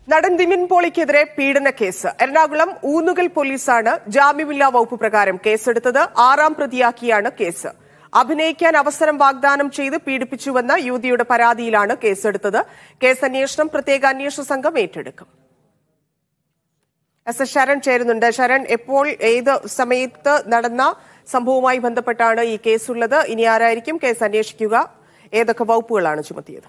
നടൻ ദിമിൻ പോളിക്കെതിരെ പീഡന കേസ് എറണാകുളം ഊന്നുകൽ പോലീസാണ് ജാമ്യമില്ലാ വകുപ്പ് പ്രകാരം കേസെടുത്തത് ആറാം പ്രതിയാക്കിയാണ് കേസ് അഭിനയിക്കാൻ അവസരം വാഗ്ദാനം ചെയ്ത് പീഡിപ്പിച്ചുവെന്ന യുവതിയുടെ പരാതിയിലാണ് കേസെടുത്തത് കേസ് അന്വേഷണം പ്രത്യേക അന്വേഷണ സംഘം ഏറ്റെടുക്കും എസ് എസ് ശരൺ ചേരുന്നുണ്ട് ശരൺ എപ്പോൾ ഏത് സമയത്ത് നടന്ന സംഭവവുമായി ബന്ധപ്പെട്ടാണ് ഈ കേസുള്ളത് ഇനി ആരായിരിക്കും കേസ് അന്വേഷിക്കുക ഏതൊക്കെ വകുപ്പുകളാണ് ചുമത്തിയത്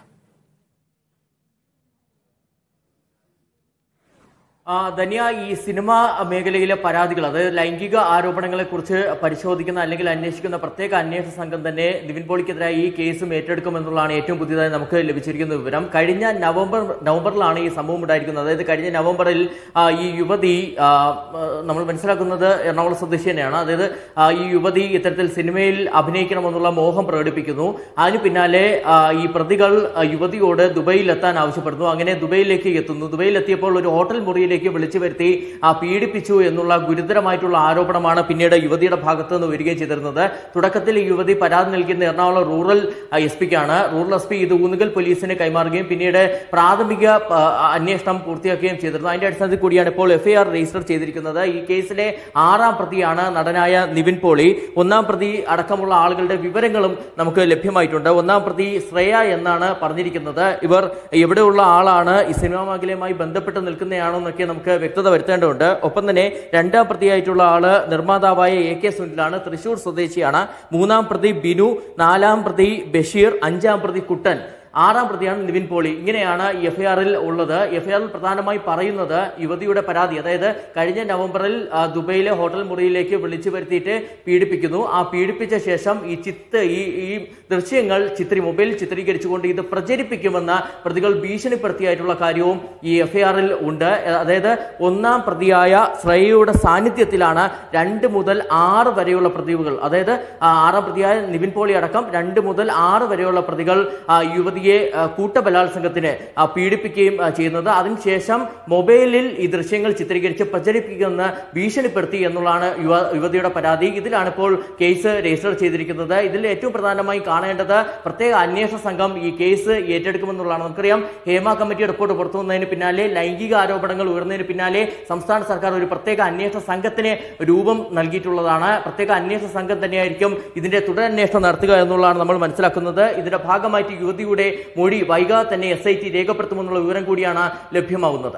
ആ, ധന്യ ഈ സിനിമ മേഖലയിലെ പരാതികൾ അതായത് ലൈംഗിക ആരോപണങ്ങളെ കുറിച്ച് പരിശോധിക്കുന്ന അല്ലെങ്കിൽ അന്വേഷിക്കുന്ന പ്രത്യേക അന്വേഷണ സംഘം തന്നെ നിവിൻ പോളിക്കെതിരായി ഈ കേസും ഏറ്റെടുക്കുമെന്നുള്ളതാണ് ഏറ്റവും പുതിയതായി നമുക്ക് ലഭിച്ചിരിക്കുന്ന വിവരം കഴിഞ്ഞ നവംബർ നവംബറിലാണ് ഈ സംഭവം ഉണ്ടായിരിക്കുന്നത് അതായത് കഴിഞ്ഞ നവംബറിൽ ആ, ഈ യുവതി ആ, ആ, നമ്മൾ മനസ്സിലാക്കുന്നത് എറണാകുളം സ്വദേശി തന്നെയാണ് അതായത് ആ, ഈ യുവതി ഇത്തരത്തിൽ സിനിമയിൽ അഭിനയിക്കണമെന്നുള്ള മോഹം പ്രകടിപ്പിക്കുന്നു അതിന് പിന്നാലെ ആ, ഈ പ്രതികൾ ആ, യുവതിയോട് ദുബൈയിൽ എത്താൻ ആവശ്യപ്പെടുന്നു അങ്ങനെ ദുബൈയിലേക്ക് എത്തുന്നു ദുബൈയിൽ എത്തിയപ്പോൾ ഒരു ഹോട്ടൽ മുറിയിലേക്ക് വിളിച്ചു വരുത്തി ആ, പീഡിപ്പിച്ചു എന്നുള്ള ഗുരുതരമായിട്ടുള്ള ആരോപണമാണ് പിന്നീട് യുവതിയുടെ ഭാഗത്ത് നിന്ന് വരികയും ചെയ്തിരുന്നത് തുടക്കത്തിൽ ഈ യുവതി പരാതി നൽകുന്ന എറണാകുളം റൂറൽ എസ് പിക്കാണ് റൂറൽ എസ് പി ഇത് ഊന്നുകൽ പോലീസിന് കൈമാറുകയും പിന്നീട് പ്രാഥമിക ആ, അന്വേഷണം പൂർത്തിയാക്കുകയും ചെയ്തിരുന്നു അതിന്റെ അടിസ്ഥാനത്തിൽ കൂടിയാണ് ഇപ്പോൾ എഫ്ഐആർ രജിസ്റ്റർ ചെയ്തിരിക്കുന്നത് ഈ കേസിലെ ആറാം പ്രതിയാണ് നടനായ നിവിൻ പോളി ഒന്നാം പ്രതി അടക്കമുള്ള ആളുകളുടെ വിവരങ്ങളും നമുക്ക് ലഭ്യമായിട്ടുണ്ട് ഒന്നാം പ്രതി ശ്രേയ എന്നാണ് പറഞ്ഞിരിക്കുന്നത് ഇവർ എവിടെയുള്ള ആളാണ് ഈ സിനിമാ മേഖലയുമായി ബന്ധപ്പെട്ട് നിൽക്കുന്നതാണോ എന്നൊക്കെ നമുക്ക് വ്യക്തത വരുത്തേണ്ടതുണ്ട് ഒപ്പം തന്നെ രണ്ടാം പ്രതിയായിട്ടുള്ള ആള് നിർമ്മാതാവായ എ കെ സുനിലാണ് തൃശൂർ സ്വദേശിയാണ് മൂന്നാം പ്രതി ബിനു നാലാം പ്രതി ബഷീർ അഞ്ചാം പ്രതി കുട്ടൻ ആറാം പ്രതിയാണ് നിവിൻ പോളി ഇങ്ങനെയാണ് ഈ എഫ്ഐആറിൽ ഉള്ളത് എഫ്ഐആറിൽ പ്രധാനമായി പറയുന്നത് യുവതിയുടെ പരാതി അതായത് കഴിഞ്ഞ നവംബറിൽ ആ, ദുബൈയിലെ ഹോട്ടൽ മുറിയിലേക്ക് വിളിച്ചു വരുത്തിയിട്ട് പീഡിപ്പിക്കുന്നു ആ പീഡിപ്പിച്ച ശേഷം ഈ ചിത്ത് ഈ ഈ ദൃശ്യങ്ങൾ ചിത്രി മൊബൈലിൽ ചിത്രീകരിച്ചുകൊണ്ട് ഇത് പ്രചരിപ്പിക്കുമെന്ന പ്രതികൾ ഭീഷണിപ്പെടുത്തിയായിട്ടുള്ള കാര്യവും ഈ എഫ്ഐആറിൽ ഉണ്ട് അതായത് ഒന്നാം പ്രതിയായ ശ്രേയയുടെ സാന്നിധ്യത്തിലാണ് രണ്ട് മുതൽ ആറ് വരെയുള്ള പ്രതികൾ അതായത് ആ, ആറാം പ്രതിയായ നിവിൻ പോളി അടക്കം രണ്ട് മുതൽ ആറ് വരെയുള്ള പ്രതികൾ ആ, യുവതിയെ ആ, കൂട്ടബലാത്സംഗത്തിന് ആ, പീഡിപ്പിക്കുകയും ആ, ചെയ്യുന്നത് അതിനുശേഷം മൊബൈലിൽ ഈ ദൃശ്യങ്ങൾ ചിത്രീകരിച്ച് പ്രചരിപ്പിക്കുന്ന ഭീഷണിപ്പെടുത്തി എന്നുള്ളതാണ് യുവ യുവതിയുടെ പരാതി ഇതിലാണ് ഇപ്പോൾ കേസ് രജിസ്റ്റർ ചെയ്തിരിക്കുന്നത് ഇതിൽ ഏറ്റവും പ്രധാനമായി കാണേണ്ടത് പ്രത്യേക അന്വേഷണ സംഘം ഈ കേസ് ഏറ്റെടുക്കുമെന്നുള്ളതാണ് നമുക്കറിയാം ഹേമ കമ്മിറ്റി റിപ്പോർട്ട് പുറത്തു വന്നതിന് പിന്നാലെ ലൈംഗിക ആരോപണങ്ങൾ ഉയർന്നതിന് പിന്നാലെ സംസ്ഥാന സർക്കാർ ഒരു പ്രത്യേക അന്വേഷണ സംഘത്തിന് രൂപം നൽകിയിട്ടുള്ളതാണ് പ്രത്യേക അന്വേഷണ സംഘം തന്നെയായിരിക്കും ഇതിന്റെ തുടരന്വേഷണം നടത്തുക എന്നുള്ളതാണ് നമ്മൾ മനസ്സിലാക്കുന്നത് ഇതിന്റെ ഭാഗമായിട്ട് യുവതിയുടെ മൊഴി വൈകാതെ തന്നെ എസ് ഐ ടി രേഖപ്പെടുത്തുമെന്നുള്ള വിവരം കൂടിയാണ് ലഭ്യമാവുന്നത്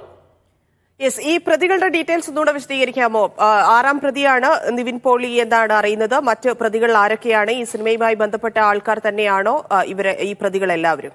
യെസ് ഈ പ്രതികളുടെ ഡീറ്റെയിൽസ് ഒന്നുകൂടെ വിശദീകരിക്കാമോ ആ, ആറാം പ്രതിയാണ് നിവിൻ പോളി എന്നാണ് അറിയുന്നത് മറ്റ് പ്രതികൾ ആരൊക്കെയാണ് ഈ സിനിമയുമായി ബന്ധപ്പെട്ട ആൾക്കാർ തന്നെയാണോ ആ, ഇവരെ ഈ പ്രതികൾ എല്ലാവരും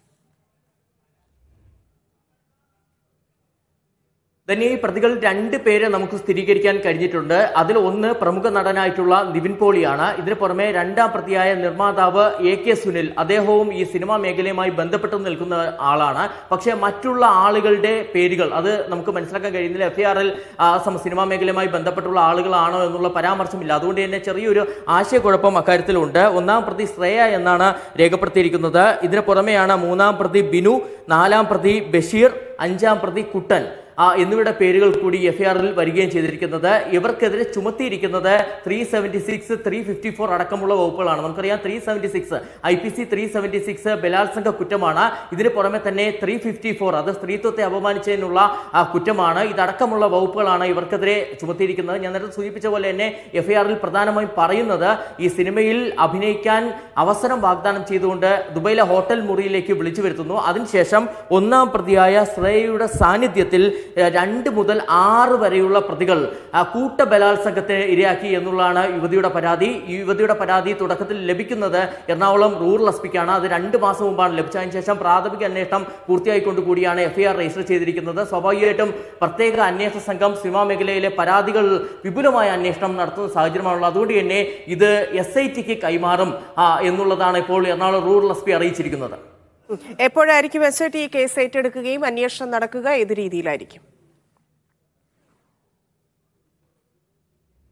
തന്നെ ഈ പ്രതികൾ രണ്ട് പേരെ നമുക്ക് സ്ഥിരീകരിക്കാൻ കഴിഞ്ഞിട്ടുണ്ട് അതിൽ ഒന്ന് പ്രമുഖ നടനായിട്ടുള്ള നിവിൻ പോളിയാണ് ഇതിന് പുറമെ രണ്ടാം പ്രതിയായ നിർമ്മാതാവ് എ കെ സുനിൽ അദ്ദേഹവും ഈ സിനിമാ മേഖലയുമായി ബന്ധപ്പെട്ട് നിൽക്കുന്ന ആളാണ് പക്ഷേ മറ്റുള്ള ആളുകളുടെ പേരുകൾ അത് നമുക്ക് മനസ്സിലാക്കാൻ കഴിയുന്നില്ല എഫ്ഐആറിൽ സിനിമാ മേഖലയുമായി ബന്ധപ്പെട്ടുള്ള ആളുകളാണോ എന്നുള്ള പരാമർശമില്ല അതുകൊണ്ട് തന്നെ ചെറിയൊരു ആശയക്കുഴപ്പം അക്കാര്യത്തിലുണ്ട് ഒന്നാം പ്രതി ശ്രേയ എന്നാണ് രേഖപ്പെടുത്തിയിരിക്കുന്നത് ഇതിന് പുറമെയാണ് മൂന്നാം പ്രതി ബിനു നാലാം പ്രതി ബഷീർ അഞ്ചാം പ്രതി കുട്ടൻ ആ, എന്നിവരുടെ പേരുകൾ കൂടി എഫ്ഐആറിൽ വരികയും ചെയ്തിരിക്കുന്നത് ഇവർക്കെതിരെ ചുമത്തിയിരിക്കുന്നത് three seventy six three fifty four അടക്കമുള്ള വകുപ്പുകളാണ് നമുക്കറിയാം three seventy six I P C three seventy six ബലാത്സംഗ കുറ്റമാണ് ഇതിന് പുറമെ തന്നെ ത്രീ ഫിഫ്റ്റി ഫോർ അത് സ്ത്രീത്വത്തെ അപമാനിച്ചതിനുള്ള ആ, കുറ്റമാണ് ഇതടക്കമുള്ള വകുപ്പുകളാണ് ഇവർക്കെതിരെ ചുമത്തിയിരിക്കുന്നത് ഞാൻ നേരത്തെ സൂചിപ്പിച്ച പോലെ തന്നെ എഫ്ഐആറിൽ പ്രധാനമായും പറയുന്നത് ഈ സിനിമയിൽ അഭിനയിക്കാൻ അവസരം വാഗ്ദാനം ചെയ്തുകൊണ്ട് ദുബൈയിലെ ഹോട്ടൽ മുറിയിലേക്ക് വിളിച്ചു വരുത്തുന്നു അതിനുശേഷം ഒന്നാം പ്രതിയായ ശ്രേയയുടെ സാന്നിധ്യത്തിൽ ഏഹ്, രണ്ട് മുതൽ ആറ് വരെയുള്ള പ്രതികൾ ആ, കൂട്ട ബലാത്സംഗത്തിന് ഇരയാക്കി എന്നുള്ളതാണ് യുവതിയുടെ പരാതി ഈ യുവതിയുടെ പരാതി തുടക്കത്തിൽ ലഭിക്കുന്നത് എറണാകുളം റൂറൽ എസ് പിക്കാണ് അത് രണ്ട് മാസം മുമ്പാണ് ലഭിച്ചതിന് ശേഷം പ്രാഥമിക അന്വേഷണം പൂർത്തിയായിക്കൊണ്ട് കൂടിയാണ് എഫ്ഐആർ രജിസ്റ്റർ ചെയ്തിരിക്കുന്നത് സ്വാഭാവികമായിട്ടും പ്രത്യേക അന്വേഷണ സംഘം സിനിമാ മേഖലയിലെ പരാതികൾ വിപുലമായ അന്വേഷണം നടത്തുന്ന സാഹചര്യമാണുള്ളത് അതുകൊണ്ട് തന്നെ ഇത് എസ് ഐ ടിക്ക് കൈമാറും ആ, എന്നുള്ളതാണ് ഇപ്പോൾ എറണാകുളം റൂറൽ എസ് പി അറിയിച്ചിരിക്കുന്നത് ഉം. എപ്പോഴായിരിക്കും എസ് ഐ ടി ഈ കേസ് ഏറ്റെടുക്കുകയും അന്വേഷണം നടക്കുക ഏത് രീതിയിലായിരിക്കും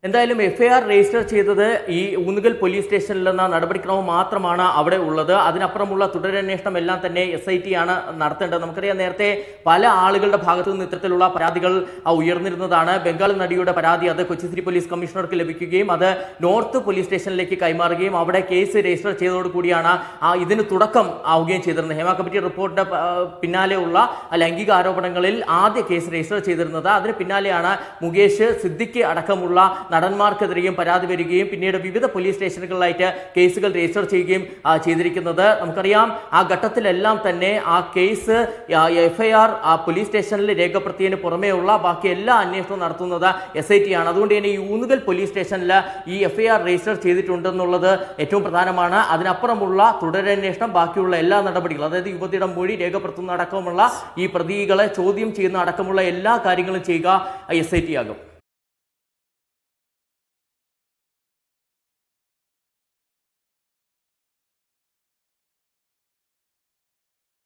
എന്തായാലും എഫ്ഐആർ രജിസ്റ്റർ ചെയ്തത് ഈ ഊന്നുകൽ പോലീസ് സ്റ്റേഷനിൽ എന്ന നടപടിക്രമം മാത്രമാണ് അവിടെ ഉള്ളത് അതിനപ്പുറമുള്ള തുടരന്വേഷണം എല്ലാം തന്നെ എസ് ഐ ടി ആണ് നടത്തേണ്ടത് നമുക്കറിയാം നേരത്തെ പല ആളുകളുടെ ഭാഗത്തു നിന്ന് ഇത്തരത്തിലുള്ള പരാതികൾ ആ, ഉയർന്നിരുന്നതാണ് ബംഗാൾ നടിയുടെ പരാതി അത് കൊച്ചി സിറ്റി പോലീസ് കമ്മീഷണർക്ക് ലഭിക്കുകയും അത് നോർത്ത് പോലീസ് സ്റ്റേഷനിലേക്ക് കൈമാറുകയും അവിടെ കേസ് രജിസ്റ്റർ ചെയ്തതോടുകൂടിയാണ് ആ ഇതിന് തുടക്കം ആവുകയും ചെയ്തിരുന്നത് ഹേമ കമ്മിറ്റി റിപ്പോർട്ടിന്റെ ആ, പിന്നാലെയുള്ള ആ ലൈംഗിക ആരോപണങ്ങളിൽ ആദ്യ കേസ് രജിസ്റ്റർ ചെയ്തിരുന്നത് അതിന് പിന്നാലെയാണ് മുകേഷ് സിദ്ദിഖ് അടക്കമുള്ള നടന്മാർക്കെതിരെയും പരാതി വരികയും പിന്നീട് വിവിധ പോലീസ് സ്റ്റേഷനുകളിലായിട്ട് കേസുകൾ രജിസ്റ്റർ ചെയ്യുകയും ആ, ചെയ്തിരിക്കുന്നത് നമുക്കറിയാം ആ ഘട്ടത്തിലെല്ലാം തന്നെ ആ കേസ് എഫ്ഐആർ ആ പോലീസ് സ്റ്റേഷനിൽ രേഖപ്പെടുത്തിയതിന് പുറമേയുള്ള ബാക്കി എല്ലാ അന്വേഷണവും നടത്തുന്നത് എസ് ഐ ടി ആണ് അതുകൊണ്ട് തന്നെ ഈ ഊന്നുകൽ പോലീസ് സ്റ്റേഷനിൽ ഈ എഫ്ഐആർ രജിസ്റ്റർ ചെയ്തിട്ടുണ്ടെന്നുള്ളത് ഏറ്റവും പ്രധാനമാണ് അതിനപ്പുറമുള്ള തുടരന്വേഷണം ബാക്കിയുള്ള എല്ലാ നടപടികളും അതായത് യുവതിയുടെ മൊഴി രേഖപ്പെടുത്തുന്ന അടക്കമുള്ള ഈ പ്രതികളെ ചോദ്യം ചെയ്യുന്ന അടക്കമുള്ള എല്ലാ കാര്യങ്ങളും ചെയ്യുക എസ് ഐ ടി ആകും